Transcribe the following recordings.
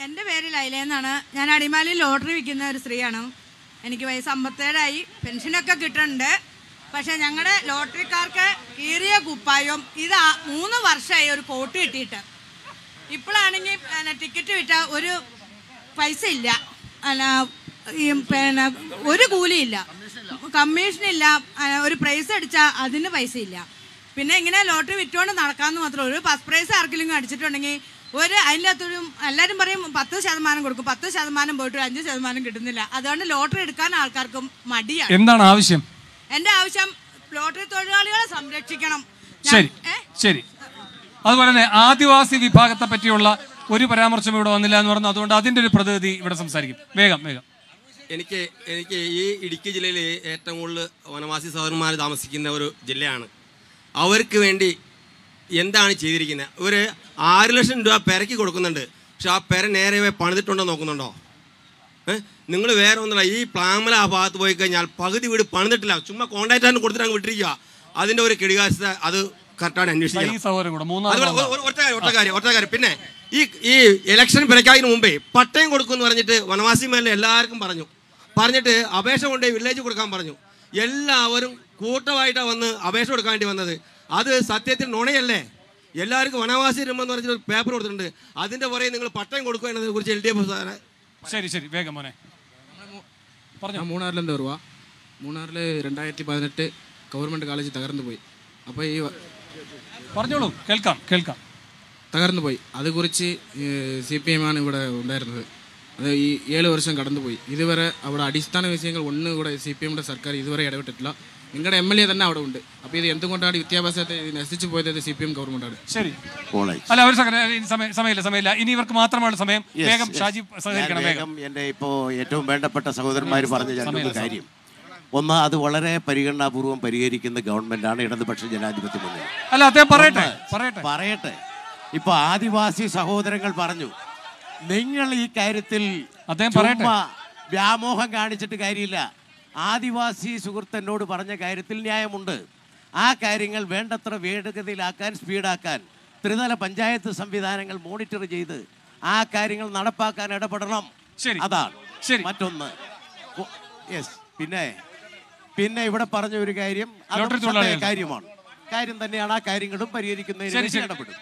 എൻ്റെ പേര് ലൈല എന്നാണ് ഞാൻ അടിമാലിയിൽ ലോട്ടറി വിൽക്കുന്ന ഒരു സ്ത്രീയാണ് എനിക്ക് വയസ്സ് അമ്പത്തേഴായി പെൻഷനൊക്കെ കിട്ടുന്നുണ്ട് പക്ഷേ ഞങ്ങളുടെ ലോട്ടറിക്കാർക്ക് കീറിയ കുപ്പായം ഇത് ആ- മൂന്ന് വർഷമായി ഒരു കോട്ട് കിട്ടിയിട്ട് ഇപ്പോഴാണെങ്കിൽ പിന്നെ ടിക്കറ്റ് വിറ്റ ഒരു പൈസ ഇല്ല അല്ല ഈ പിന്നെ ഒരു കൂലിയില്ല കമ്മീഷനില്ല ആ, ഒരു പ്രൈസ് അടിച്ചാൽ അതിന് പൈസ ഇല്ല പിന്നെ ഇങ്ങനെ ലോട്ടറി വിറ്റുകൊണ്ട് നടക്കാമെന്ന് മാത്രമേ ഉള്ളൂ ഒരു ഫസ്റ്റ് പ്രൈസ് ആർക്കെങ്കിലും അടിച്ചിട്ടുണ്ടെങ്കിൽ ഒരു അതിൻ്റെ അകത്തൊരു എല്ലാവരും പറയും പത്ത് ശതമാനം കൊടുക്കും പത്ത് ശതമാനം പോയിട്ട് ഒരു അഞ്ച് ശതമാനം കിട്ടുന്നില്ല അതുകൊണ്ട് ലോട്ടറി എടുക്കാൻ ആൾക്കാർക്കും മടിയാണ് എന്താണ് ആവശ്യം എൻ്റെ ആവശ്യം ലോട്ടറി തൊഴിലാളികളെ സംരക്ഷിക്കണം ഞാൻ- ശരി ഏ? ശരി അതുപോലെ തന്നെ ആദിവാസി വിഭാഗത്തെ പറ്റിയുള്ള ഒരു പരാമർശം ഇവിടെ വന്നില്ല എന്ന് പറഞ്ഞു അതുകൊണ്ട് അതിന്റെ ഒരു പ്രതിനിധി ഇവിടെ സംസാരിക്കും വേഗം വേഗം എനിക്ക് എനിക്ക് ഈ ഇടുക്കി ജില്ലയിൽ ഏറ്റവും കൂടുതൽ വനവാസി സഹോദരന്മാർ താമസിക്കുന്ന ഒരു ജില്ലയാണ് അവർക്ക് വേണ്ടി എന്താണ് ചെയ്തിരിക്കുന്നത് ഒരു ആറ് ലക്ഷം രൂപ പെരക്കി കൊടുക്കുന്നുണ്ട് പക്ഷെ ആ പെര നേരെ പോയി പണിതിട്ടുണ്ടോ നോക്കുന്നുണ്ടോ നിങ്ങൾ വേറെ ഒന്നുമില്ല ഈ പ്ലാമല ആ ഭാഗത്ത് പോയി കഴിഞ്ഞാൽ പകുതി വീട് പണിതിട്ടില്ല ചുമ്മാ കോൺട്രാക്റ്റാണ് കൊടുത്തിട്ട് അങ്ങ് വിട്ടിരിക്കുക അതിൻ്റെ ഒരു കെടുകാശത അത് കറക്റ്റാണ് ഈ അന്വേഷിക്കണം സഹോദരൻ കൂടെ മൂന്നാം അതുപോലെ ഒ- ഒ- ഒറ്റ കാര്യം ഒറ്റ കാര്യം ഒറ്റ കാര്യം പിന്നെ ഈ ഈ ഇലക്ഷൻ പിറക്കാതിന് മുമ്പേ പട്ടയം കൊടുക്കുമെന്ന് പറഞ്ഞിട്ട് വനവാസി മേലെ എല്ലാവർക്കും പറഞ്ഞു പറഞ്ഞിട്ട് അപേക്ഷ കൊണ്ടുപോയി വില്ലേജ് കൊടുക്കാൻ പറഞ്ഞു എല്ലാവരും കൂട്ടമായിട്ടാണ് വന്ന് അപേക്ഷ കൊടുക്കാൻ വേണ്ടി വന്നത് അത് സത്യത്തിൽ നുണയല്ലേ എല്ലാവർക്കും വനവാസി രംഭെന്ന് പറഞ്ഞിട്ട് ഒരു പേപ്പർ കൊടുത്തിട്ടുണ്ട് അതിന്റെ പുറകെ നിങ്ങൾ പട്ടയം കൊടുക്കുക എന്നതിനെ കുറിച്ച് എൽ ഡി എഫ് ശരി ശരി വേഗം മോനെ ഞാൻ മൂന്നാറിലെന്ത് വരുവാ മൂന്നാറിൽ രണ്ടായിരത്തി പതിനെട്ട് ഗവൺമെൻറ് കോളേജ് തകർന്നു പോയി അപ്പോൾ ഈ വ- പറഞ്ഞോളൂ കേൾക്കാം കേൾക്കാം തകർന്നു പോയി അതുകുറിച്ച് സി പി എം ആണ് ഇവിടെ ഉണ്ടായിരുന്നത് അത് ഈ ഏഴ് വർഷം കടന്നുപോയി ഇതുവരെ അവിടെ അടിസ്ഥാന വിഷയങ്ങൾ ഒന്നും കൂടെ സി പി എമ്മിൻ്റെ സർക്കാർ ഇതുവരെ ഇടപെട്ടിട്ടില്ല നിങ്ങളുടെ എം എൽ എ തന്നെ അവിടെ ഉണ്ട് അപ്പോൾ ഇത് എന്തുകൊണ്ടാണ് വിദ്യാഭ്യാസത്തെ ഇത് നശിച്ചു പോയത് സി പി എം ഗവൺമെൻറ്റാണ് ശരി കോളേജ് അല്ല ഒരു സെക്കൻഡ് ഇനി സമയം സമയമില്ല സമയമില്ല ഇനി ഇവർക്ക് മാത്രമാണ് സമയം Yes, വേഗം yes. ഷാജി സഹകരിക്കണം ഞാൻ വേഗം വേഗം എൻ്റെ ഇപ്പോൾ ഏറ്റവും വേണ്ടപ്പെട്ട സഹോദരന്മാർ പറഞ്ഞ രണ്ടു സമയമില്ല, കാര്യം ഒന്ന് അത് വളരെ പരിഗണനാപൂർവ്വം പരിഹരിക്കുന്ന ഗവൺമെന്റാണ് ഇടതുപക്ഷ ജനാധിപത്യ മുന്നണി അല്ല അദ്ദേഹം പറയട്ടെ ഒന്ന് പറയട്ടെ പറയട്ടെ ഇപ്പൊ ആദിവാസി സഹോദരങ്ങൾ പറഞ്ഞു നിങ്ങൾ ഈ കാര്യത്തിൽ അദ്ദേഹം പറയട്ടെ. ചുമ്മാ വ്യാമോഹം കാണിച്ചിട്ട് കാര്യമില്ല ആദിവാസി സുഹൃത്ത് എന്നോട് പറഞ്ഞ കാര്യത്തിൽ ന്യായമുണ്ട് ആ കാര്യങ്ങൾ വേണ്ടത്ര വേഗതയിലാക്കാൻ സ്പീഡാക്കാൻ ത്രിതല പഞ്ചായത്ത് സംവിധാനങ്ങൾ മോണിറ്റർ ചെയ്ത് ആ കാര്യങ്ങൾ നടപ്പാക്കാൻ ഇടപെടണം ശരി. അതാണ് ശരി. മറ്റൊന്ന് യെസ് പിന്നെ പിന്നെ ഇവിടെ പറഞ്ഞ ഒരു കാര്യം അതും ലോട്ടറി ശ്രദ്ധേയ തൊഴിലാളികൾ. കാര്യമാണ് കാര്യം തന്നെയാണ് ആ കാര്യങ്ങളും പരിഹരിക്കുന്നതിന് ശരി, വേണ്ടി ശരി. ഇടപെടും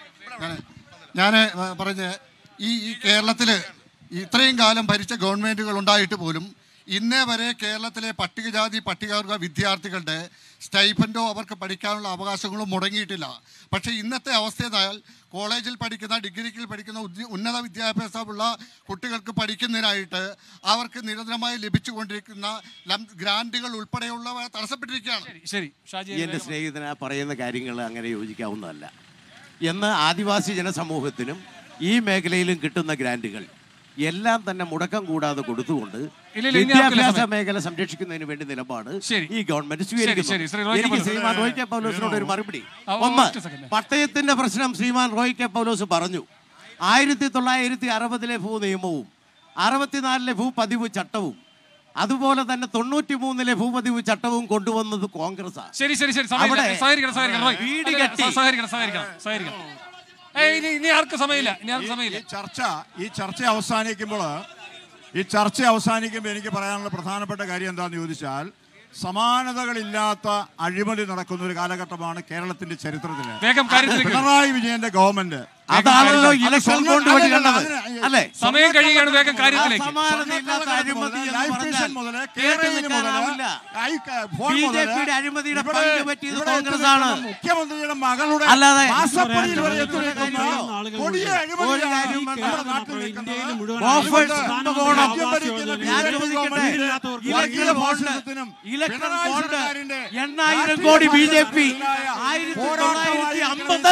ഞാൻ പറഞ്ഞ ഈ ഈ കേരളത്തിൽ ഇത്രയും കാലം ഭരിച്ച ഗവൺമെൻറ്റുകൾ ഉണ്ടായിട്ട് പോലും ഇന്നേ വരെ കേരളത്തിലെ പട്ടികജാതി പട്ടികവർഗ വിദ്യാർത്ഥികളുടെ സ്റ്റൈഫൻഡോ അവർക്ക് പഠിക്കാനുള്ള അവകാശങ്ങളോ മുടങ്ങിയിട്ടില്ല പക്ഷേ ഇന്നത്തെ അവസ്ഥ എന്നാൽ കോളേജിൽ പഠിക്കുന്ന ഡിഗ്രിക്കിൽ പഠിക്കുന്ന ഉദ്യ- ഉന്നത വിദ്യാഭ്യാസമുള്ള കുട്ടികൾക്ക് പഠിക്കുന്നതിനായിട്ട് അവർക്ക് നിരന്തരമായി ലഭിച്ചുകൊണ്ടിരിക്കുന്ന ലം- ഗ്രാൻറ്റുകൾ ഉൾപ്പെടെയുള്ളവ തടസ്സപ്പെട്ടിരിക്കുകയാണ് ശരി ഷാജി ഈ എൻ്റെ സ്നേഹിതന് ആ പറയുന്ന കാര്യങ്ങൾ അങ്ങനെ യോജിക്കാവുന്നതല്ല എന്ന് ആദിവാസി ജനസമൂഹത്തിനും ഈ മേഖലയിലും കിട്ടുന്ന ഗ്രാൻറ്റുകൾ എല്ലാം തന്നെ മുടക്കം കൂടാതെ കൊടുത്തുകൊണ്ട് ഇല്ല, ഇല്ല, ഇനി ആർക്കില്ല വിദ്യാഭ്യാസ സമയം. മേഖല സംരക്ഷിക്കുന്നതിന് വേണ്ടി നിലപാട് ശരി. ഈ ഗവൺമെന്റ് ശരി, ശരി. ശ്രീ സ്വീകരിക്കുന്നു റോയ് കെ എനിക്ക് പൗലോസ്. ശ്രീമാൻ റോയ് കെ പൗലോസിനോട് ഒരു മറുപടി ആ, ഒന്ന് ഒറ്റ second. പട്ടയത്തിന്റെ പ്രശ്നം ശ്രീമാൻ റോയ് കെ പൗലോസ് പറഞ്ഞു ആയിരത്തി തൊള്ളായിരത്തി അറുപതിലെ ഭൂ നിയമവും അറുപത്തിനാലിലെ ഭൂപതിവ് ചട്ടവും അതുപോലെ തന്നെ തൊണ്ണൂറ്റി മൂന്നിലെ ഭൂപതിവ് ചട്ടവും കൊണ്ടുവന്നത് കോൺഗ്രസ്സാണ് ശരി ശരി ശരി സമയമില്ല അവിടെ സഹകരിക്കണം സഹകരിക്കണം റോയ്. വീട് അല്ല, കെട്ടി. സ- സഹകരിക്കണം സഹകരിക്കണം സഹകരിക്കണം ഏയ് ഇനി ഇനി ആർക്ക് സമയമില്ല ഇനി ആർക്ക് സമയമില്ല ഈ ചർച്ച ഈ ചർച്ച അവസാനിക്കുമ്പോൾ ഈ ചർച്ച അവസാനിക്കുമ്പോൾ എനിക്ക് പറയാനുള്ള പ്രധാനപ്പെട്ട കാര്യം എന്താണെന്ന് ചോദിച്ചാൽ സമാനതകളില്ലാത്ത അഴിമതി നടക്കുന്ന ഒരു കാലഘട്ടമാണ് കേരളത്തിന്റെ ചരിത്രത്തിൽ വേഗം കാര്യത്തിലേക്ക് വരൂ. പിണറായി വിജയന്റെ ഗവൺമെന്റ് അതാണല്ലോ അത് ഇലക്ഷൻ സ്വർണ്ണ- ബോണ്ട് വഴി അല്ലല്ല, കണ്ടത് അതിന് അല്ലേ സമയം കഴിയുകയാണ് വേഗം കാര്യത്തിലേക്ക് സമാനതയില്ലാത്ത അഴിമതി എന്ന് ലൈഫ് പറഞ്ഞാൽ മിഷൻ മുതല്, കേട്ട് കേരയിൽ നിൽക്കാനാവില്ല. മുതല്, ഐ- ക- ഫോൺ ബി ജെ മുതല് പിയുടെ അഴിമതിയുടെ ഇവിടെ- പങ്ക് പറ്റിയത് ഇവിടെ കോൺഗ്രസ് എത്തി ആണ്. നിൽക്കുന്ന മുഖ്യമന്ത്രിയുടെ മകളുടെ അല്ലാതെ മാസപ്പടിയിൽ വരെ എത്തി നിൽക്കുന്ന കാര്യമില്ല. കൊടിയ ഒരു അഴിമതിയാണ് കാര്യം നമ്മുടെ നാട്ടിൽ നിൽക്കുന്നത്. ഓഫേഴ്സ് അതുകൊണ്ട് കൊണ്ടുപോകണം. രാജ്യം ഭരിക്കുന്ന ഞാൻ ബി ജെ പി ചോദിക്കട്ടെ ഗവൺമെന്റ് ഇലക്ഷൻ വർഗീയ ബോണ്ട് ഫാസിസത്തിനും ഇലക്ഷൻ പിണറായി ബോണ്ട് സർക്കാരിന്റെ എണ്ണായിരം രാഷ്ട്രീയ കോടി ബി ജെ പി പാർട്ടികൾക്കെതിരായ ആയിരത്തി പോരാട്ടമായി തൊള്ളായിരത്തി ഈ അമ്പത്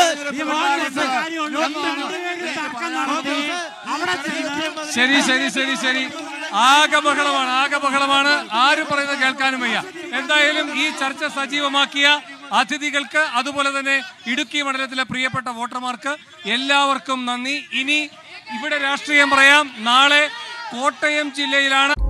ശരി ശരി ശരി ശരി ആകെ ബഹളമാണ് ആകെ ബഹളമാണ് ആര് പറയുന്നത് കേൾക്കാനും വയ്യ എന്തായാലും ഈ ചർച്ച സജീവമാക്കിയ അതിഥികൾക്ക് അതുപോലെ തന്നെ ഇടുക്കി മണ്ഡലത്തിലെ പ്രിയപ്പെട്ട വോട്ടർമാർക്ക് എല്ലാവർക്കും നന്ദി ഇനി ഇവിടെ രാഷ്ട്രീയം പറയാം നാളെ കോട്ടയം ജില്ലയിലാണ്